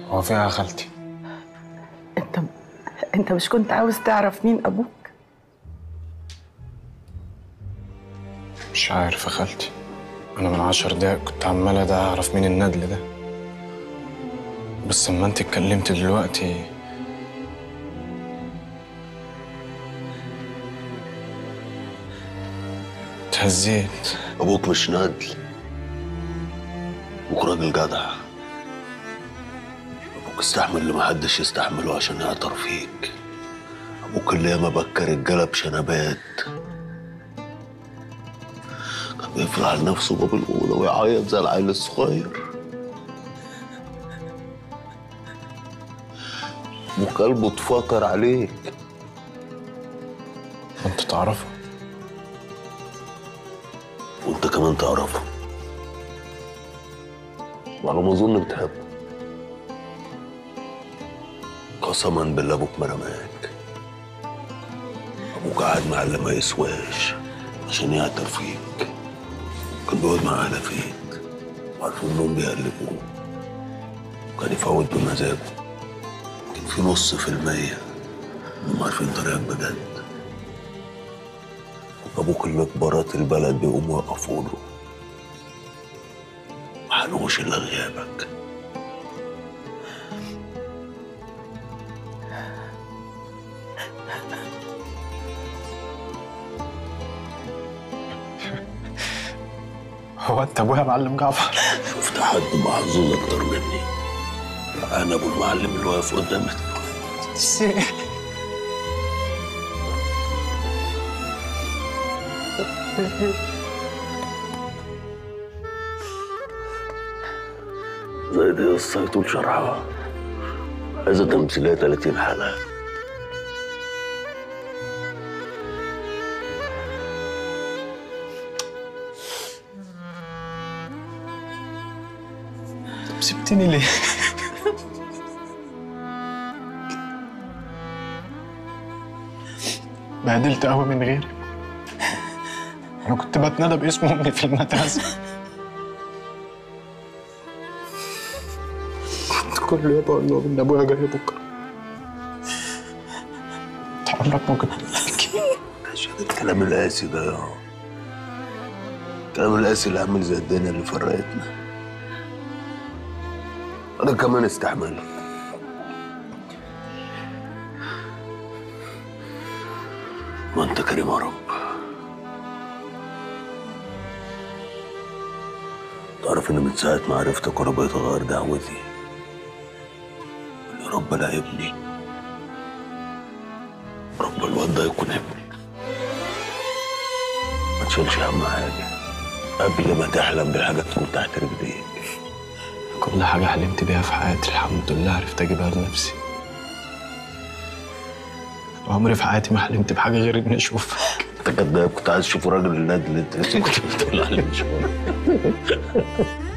هو فيها يا خالتي انت انت مش كنت عاوز تعرف مين ابوك مش عارف يا خالتي انا من عشر دقايق كنت عمال ادعي اعرف مين الندل ده بس اما انت اتكلمت دلوقتي اتهزيت ابوك مش نادل ابوك راجل جدع ابوك استحمل اللي محدش يستحمله عشان يعطر فيك ابوك اللي ياما بكى رجاله بشنبات كان بيقفل على نفسه باب الاوضه ويعيط زي العيل الصغير ابوك قلبه اتفاطر عليك كنت تعرفه وانت كمان تعرفه وعلى ما اظن بتحبه قسما بالله ابوك ما رماك ابوك قاعد مع اللي ما يسواش عشان يعتر فيك كان بيقعد معاه على فيك وعارفين انهم بيقلبوه وكان يفوت بمزاجه كان في نص في المية انهم عارفين طريقك بجد ابوك اللي كبارات البلد بيقوموا يقفوا له محلوش الا غيابك هو انت ابويا يا معلم جعفر شفت حد محظوظ اكتر مني انا ابو المعلم اللي واقف قدامك زي دي قصة يطول شرحها عايزة تمثيلية 30 حلقة سبتني ليه بهدلت قوي من غيرك انا كنت بتنادى باسم امي في المدرسه كنت كل يوم بقول له ان ابويا جاي بكره انت عمرك ما كنت بتحكي عشان الكلام القاسي ده يا الكلام القاسي اللي عامل زي الدنيا اللي فرقتنا انا كمان استحمل وانت كريم يا رب تعرف ان من ساعة ما عرفتك وانا بقيت اغير دعوتي يا رب لا ابني رب الواد ده يكون ابني ما تشيلش هم حاجة قبل ما تحلم بحاجة تكون تحت رجليك كل حاجة حلمت بيها في حياتي الحمد لله عرفت أجيبها لنفسي وعمري في حياتي ما حلمت بحاجة غير إني أشوفك انت كداب كنت عايز تشوف راجل النادي اللي انت لسه كنت بتقول عليه من شويه